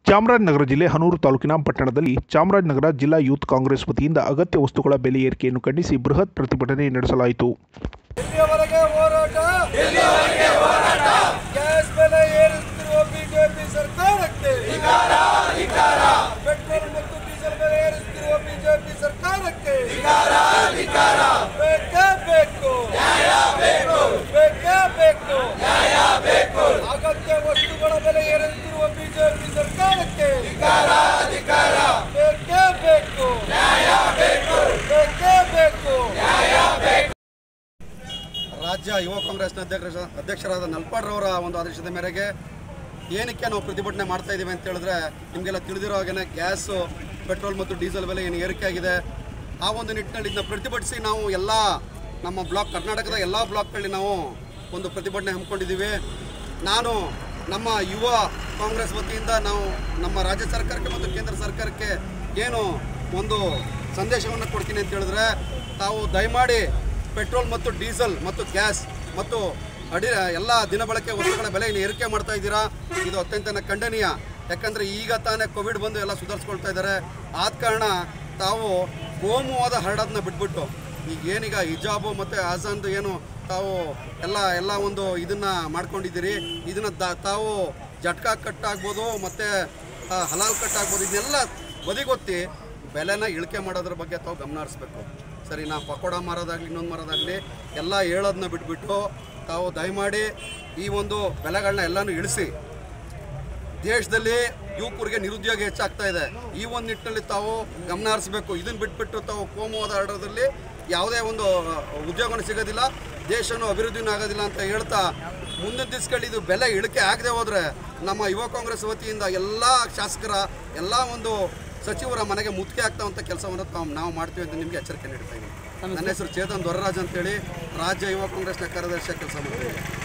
ಚಾಮರಾಜನಗರ ಜಿಲ್ಲೆ ಹನೂರು ತಾಲೂಕಿನ ಪಟ್ಟಣದಲ್ಲಿ ಚಾಮರಾಜನಗರ ಜಿಲ್ಲಾ ಯೂತ್ ಕಾಂಗ್ರೆಸ್ ವತಿಯಿಂದ ಅಗತ್ಯ ವಸ್ತುಗಳ ಬೆಲೆ ಏರಿಕೆಯನ್ನು ಖಂಡಿಸಿ ಬೃಹತ್ ಪ್ರತಿಭಟನೆ ನಡೆಸಲಾಯಿತು ಎಲ್ಲಿಯವರೆಗೆ ಹೋರಾಟ ಗ್ಯಾಸ್ ಬೆಲೆ ಏರಿಸುತ್ತಿರುವ ಬಿಜೆಪಿ ಸರ್ಕಾರಕ್ಕೆ ಪೆಟ್ರೋಲ್ ಮತ್ತು ಡೀಸೆಲ್ ಬೆಲೆ ಏರಿಸುತ್ತಿರುವ ಬಿಜೆಪಿ ಸರ್ಕಾರಕ್ಕೆ ಬೇಕೇ ಬೇಕು ಬೇಕೇ ಬೇಕು ಅಗತ್ಯ ವಸ್ತುಗಳ ಬೆಲೆ ಏರಿಸುತ್ತಿರುವ ಬಿಜೆಪಿ ಸರ್ಕಾರಕ್ಕೆ ಬೇಕೇ ಬೇಕು ಬೇಕೇ ಬೇಕು ರಾಜ್ಯ ಯುವ ಕಾಂಗ್ರೆಸ್ನ ಅಧ್ಯಕ್ಷ ಅಧ್ಯಕ್ಷರಾದ ನಲ್ಪಾಡ್ರವರ ಒಂದು ಆದೇಶದ ಮೇರೆಗೆ ಏನಕ್ಕೆ ನಾವು ಪ್ರತಿಭಟನೆ ಮಾಡ್ತಾ ಇದ್ದೀವಿ ಅಂತ ಹೇಳಿದ್ರೆ ನಿಮಗೆಲ್ಲ ತಿಳಿದಿರೋ ಹಾಗೆ ಗ್ಯಾಸು ಪೆಟ್ರೋಲ್ ಮತ್ತು ಡೀಸೆಲ್ ಬೆಲೆ ಏನು ಏರಿಕೆ ಆಗಿದೆ ಆ ಒಂದು ನಿಟ್ಟಿನಲ್ಲಿ ಇದನ್ನ ಪ್ರತಿಭಟಿಸಿ ನಾವು ಎಲ್ಲ ನಮ್ಮ ಬ್ಲಾಕ್ ಕರ್ನಾಟಕದ ಎಲ್ಲ ಬ್ಲಾಕ್ಗಳಲ್ಲಿ ನಾವು ಒಂದು ಪ್ರತಿಭಟನೆ ಹಮ್ಮಿಕೊಂಡಿದ್ದೀವಿ ನಾನು ನಮ್ಮ ಯುವ ಕಾಂಗ್ರೆಸ್ ವತಿಯಿಂದ ನಾವು ನಮ್ಮ ರಾಜ್ಯ ಸರ್ಕಾರಕ್ಕೆ ಮತ್ತು ಕೇಂದ್ರ ಸರ್ಕಾರಕ್ಕೆ ಏನು ಒಂದು ಸಂದೇಶವನ್ನು ಕೊಡ್ತೀನಿ ಅಂತ ಹೇಳಿದ್ರೆ ತಾವು ದಯಮಾಡಿ ಪೆಟ್ರೋಲ್ ಮತ್ತು ಡೀಸೆಲ್ ಮತ್ತು ಗ್ಯಾಸ್ ಮತ್ತು ಅಡಿ ಎಲ್ಲ ದಿನಬಳಕೆ ವಸ್ತುಗಳ ಬೆಲೆ ಏನು ಏರಿಕೆ ಮಾಡ್ತಾ ಇದ್ದೀರಾ ಇದು ಅತ್ಯಂತ ಖಂಡನೀಯ ಯಾಕಂದರೆ ಈಗ ತಾನೇ ಕೋವಿಡ್ ಬಂದು ಎಲ್ಲ ಸುಧಾರಿಸ್ಕೊಳ್ತಾ ಇದ್ದಾರೆ ಆದ ಕಾರಣ ತಾವು ಕೋಮುವಾದ ಹರಡೋದನ್ನ ಬಿಟ್ಬಿಟ್ಟು ಈಗ ಏನೀಗ ಹಿಜಾಬು ಮತ್ತು ಆಜಾನ್ದು ಏನು ತಾವು ಎಲ್ಲ ಎಲ್ಲ ಒಂದು ಇದನ್ನ ಮಾಡ್ಕೊಂಡಿದ್ದೀರಿ ಇದನ್ನ ದ- ತಾವು ಜಟ್ಕಾ ಕಟ್ ಆಗ್ಬೋದು ಮತ್ತು ಹಲಾಲ್ ಕಟ್ ಆಗ್ಬೋದು ಇದನ್ನೆಲ್ಲ ಬದಿಗೊತ್ತಿ ಬೆಲೆನ ಇಳಿಕೆ ಮಾಡೋದ್ರ ಬಗ್ಗೆ ತಾವು ಗಮನ ಹರಿಸ್ಬೇಕು ಸರಿ ನಾ ಪಕೋಡ ಮಾರೋದಾಗಲಿ ಇನ್ನೊಂದು ಮಾರೋದಾಗಲಿ ಎಲ್ಲ ಹೇಳೋದನ್ನ ಬಿಟ್ಬಿಟ್ಟು ತಾವು ದಯಮಾಡಿ ಈ ಒಂದು ಬೆಲೆಗಳನ್ನ ಎಲ್ಲನೂ ಇಳಿಸಿ ದೇಶದಲ್ಲಿ ಯುವಕರಿಗೆ ನಿರುದ್ಯೋಗ ಹೆಚ್ಚಾಗ್ತಾ ಇದೆ ಈ ಒಂದು ನಿಟ್ಟಿನಲ್ಲಿ ತಾವು ಗಮನ ಹರಿಸಬೇಕು ಇದನ್ನು ಬಿಟ್ಬಿಟ್ಟು ತಾವು ಕೋಮುವಾದ ಹರಡೋದ್ರಲ್ಲಿ ಯಾವುದೇ ಒಂದು ಉದ್ಯೋಗನೂ ಸಿಗೋದಿಲ್ಲ ದೇಶನೂ ಅಭಿವೃದ್ಧಿನೂ ಆಗೋದಿಲ್ಲ ಅಂತ ಹೇಳ್ತಾ ಮುಂದಿನ ದಿವಸಗಳಲ್ಲಿ ಇದು ಬೆಲೆ ಇಳಿಕೆ ಆಗದೆ ಹೋದರೆ ನಮ್ಮ ಯುವ ಕಾಂಗ್ರೆಸ್ ವತಿಯಿಂದ ಎಲ್ಲ ಶಾಸಕರ ಎಲ್ಲ ಒಂದು ಸಚಿವರ ಮನೆಗೆ ಮುತ್ತಿಗೆ ಆಗ್ತಾವಂಥ ಕೆಲಸವನ್ನು ತಾವು ನಾವು ಮಾಡ್ತೀವಿ ಅಂತ ನಿಮಗೆ ಎಚ್ಚರಿಕೆ ನೀಡ್ತಾ ಇದ್ದೀನಿ ನನ್ನ ಹೆಸರು ಚೇತನ್ ದೊರರಾಜ್ ಅಂತೇಳಿ ರಾಜ್ಯ ಯುವ ಕಾಂಗ್ರೆಸ್ನ ಕಾರ್ಯದರ್ಶಿಯಾಗಿ ಕೆಲಸ ಮಾಡ್ತಾ ಇದ್ದೀನಿ